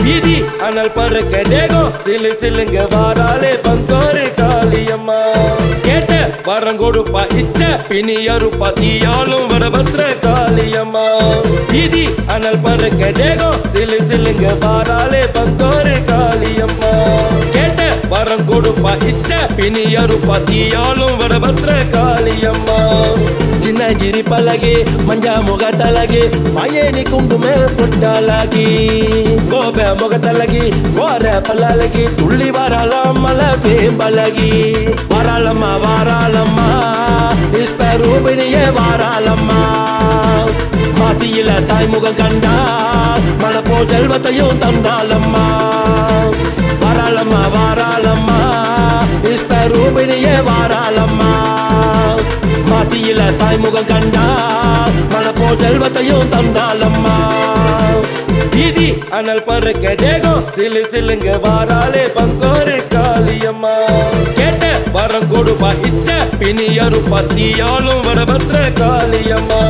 வீதி அனல் பறக்க தேகம் சிலு சிலுங்க வாராலே பங்கோரு காளியம்மா கேட்ட வரம் கொடுப்பா இச்ச பிணி அறுப்பா தீயாலும் வடபத்ர காளியம்மா வீதி அனல் பறக்க தேகம் சிலு சிலுங்க வாராலே பங்கோரு காளியம்மா கேட்ட வரம் கொடுப்பா இச்ச பிணி அறுப்பா தீயாலும் வடபத்ர காளியம்மா చిన్న జిరి పలగి మంజా మొగ తలగి మాయేని కుంకుమే పుట్టాలగి గోబె మొగ తలగి గోర పల్లలగి తుళ్ళి వరాలమ్మల పేంబలగి వరాలమ్మ వారాలమ్మ ఇష్ప రూపిణియే వారాలమ్మ மாசியில தாய்முகம் கண்டா மழை போல் செல்வத்தையும் தந்தாலம்மா வாராளம்மா வாராளம்மா இஷ்ட ரூபிணியே வாராளம்மா மாசியில தாய்முகம் கண்டா மழை போல் செல்வத்தையும் தந்தாலம்மா வீதி அனல் பறக்க தேகம் சிலு சிலுங்க வாராலே பங்கோரு காளியம்மா கேட்ட வரம் கொடுப்பா இச்ச பிணி அறுப்பா தீயாலும் வடபத்ர காளியம்மா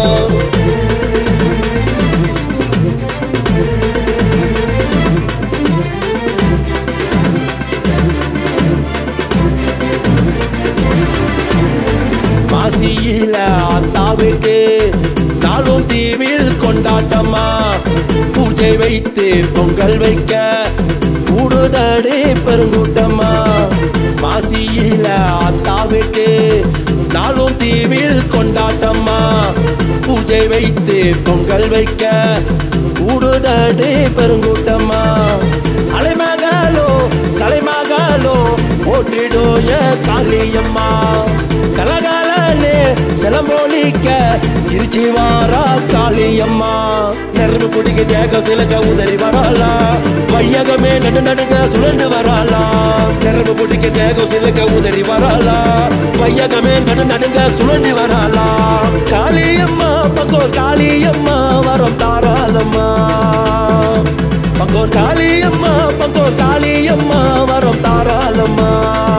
மாசியில அத்தாவுக்கு நாளும் தீவில் கொண்டாட்டமா பூஜை வைத்து பொங்கல் வைக்க கூடுதடே பெருங்கூட்டமா மாசியில அத்தாவுக்கு நாளும் தீவில் கொண்டாட்டமா பூஜை வைத்து பொங்கல் வைக்க கூடுதடே பெருங்கூட்டமா அலைமகாலோ கலைமகாலோ போற்றிடோய காளியம்மா கலகாலனே சிலம்போலிக்க சிரிச்சு வாரா காளியம்மா நெருப்பு குடிக்க தேக சிலக்க உதறி வராளா வையகமே நடு நடுங்க சுழண்டு வராளா நெருப்பு குடிக்க தேக சிலக்க உதறி வராளா வையகமே நடு நடுங்க சுழண்டு வராளா காளியம்மா பக்கோர் காளியம்மா வரம் தாராளம்மா பங்கோர் காளியம்மா பங்கோர் காளியம்மா வரம் தாராளம்மா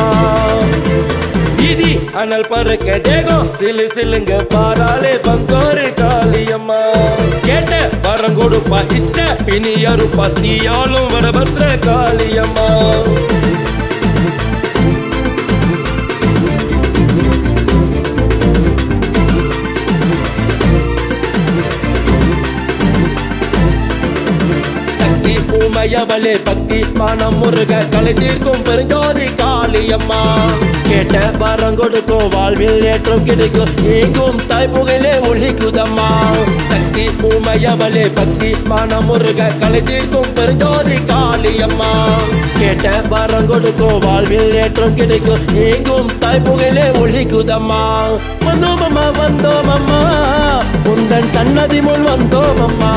வீதி அனல் பறக்க தேகம் சிலு சிலுங்க பாராலே பங்கோரு காளியம்மா கேட்ட வரம் கொடுப்பா இச்ச பிணி அறுப்பா தீயாலும் வடபத்ர காளியம்மா சக்தி பூமையவளே பக்தி மனம் முருக கலை தீர்க்கும் பெருஞ்சோதி காளியம்மா கேட்ட வரம் கொடுக்கும் வாழ்வில் ஏற்றம் கிடைக்கும் எங்கும் தாய் புகையிலே ஒழிக்குதம்மா சக்தி பூமையவளே பக்தி மனம் முருக கலை தீர்க்கும் பெருஞ்சோதி காளியம்மா கேட்ட வரம் கொடுக்கும் வாழ்வில் ஏற்றம் கிடைக்கும் எங்கும் தாய் புகையிலே ஒழிக்குதம்மா வந்தோம் அம்மா வந்தோம் அம்மா உந்தன் சன்னதி முன் வந்தோம் அம்மா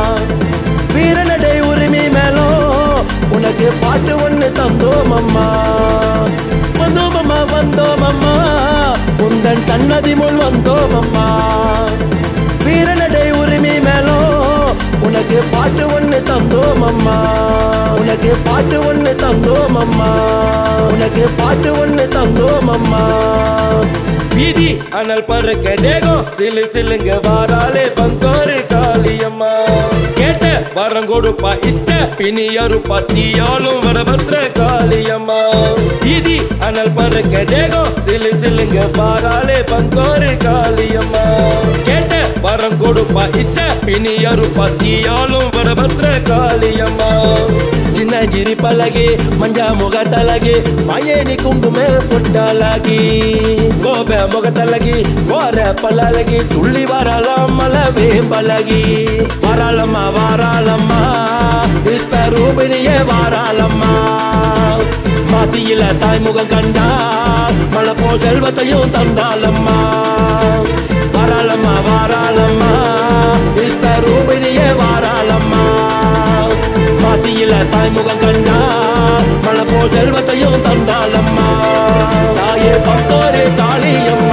வீரனடை உரிமை மேலோ உனக்கு பாட்டு ஒண்ணு தந்தோம் அம்மா வந்தோம் அம்மா வந்தோம் அம்மா உந்தன் சன்னதி முன் வந்தோம் அம்மா வீரனடை உரிமை மேலோ உனக்கு பாட்டு ஒண்ணு தந்தோம் அம்மா உனக்கு பாட்டு ஒண்ணு தந்தோம் அம்மா உனக்கு பாட்டு ஒண்ணு தந்தோம் அம்மா வீதி அனல் பறக்க தேகம் சிலு சிலுங்க வாராலே பங்கோரு காளியம்மா கேட்ட வரம் கொடுப்பா இச்ச பிணி அறுப்பா தீயாலும் வடபத்ர காளியம்மா வீதி அனல் பறக்க தேகம் சிலு சிலுங்க வாராலே பங்கோரு காளியம்மா கேட்ட வரம் கொடுப்பா இச்ச பிணி அறுப்பா தீயாலும் வடபத்ர காளியம்மா చిన్న జిరి పలగి మంజా మొగ తలగి మాయేని కుంకుమే పుట్టాలగి గోబె మొగ తలగి గోర పల్లలగి తుళ్ళి వరాలమ్మల వేంబలగి వరాలమ్మ వారాలమ్మ ఇష్ట రూపిణియే వారాలమ్మ மாசியில தாய்முகம் கண்டா மழை போல் செல்வத்தையும் தந்தாலம்மா வாராளம்மா வாராளம்மா இஷ்ட ரூபிணியே வாராளம்மா மாசியில தாய்முகம் கண்டா மழை போல் செல்வத்தையும் தந்தாலம்மா தாயே பக்கோரே காளியம்மா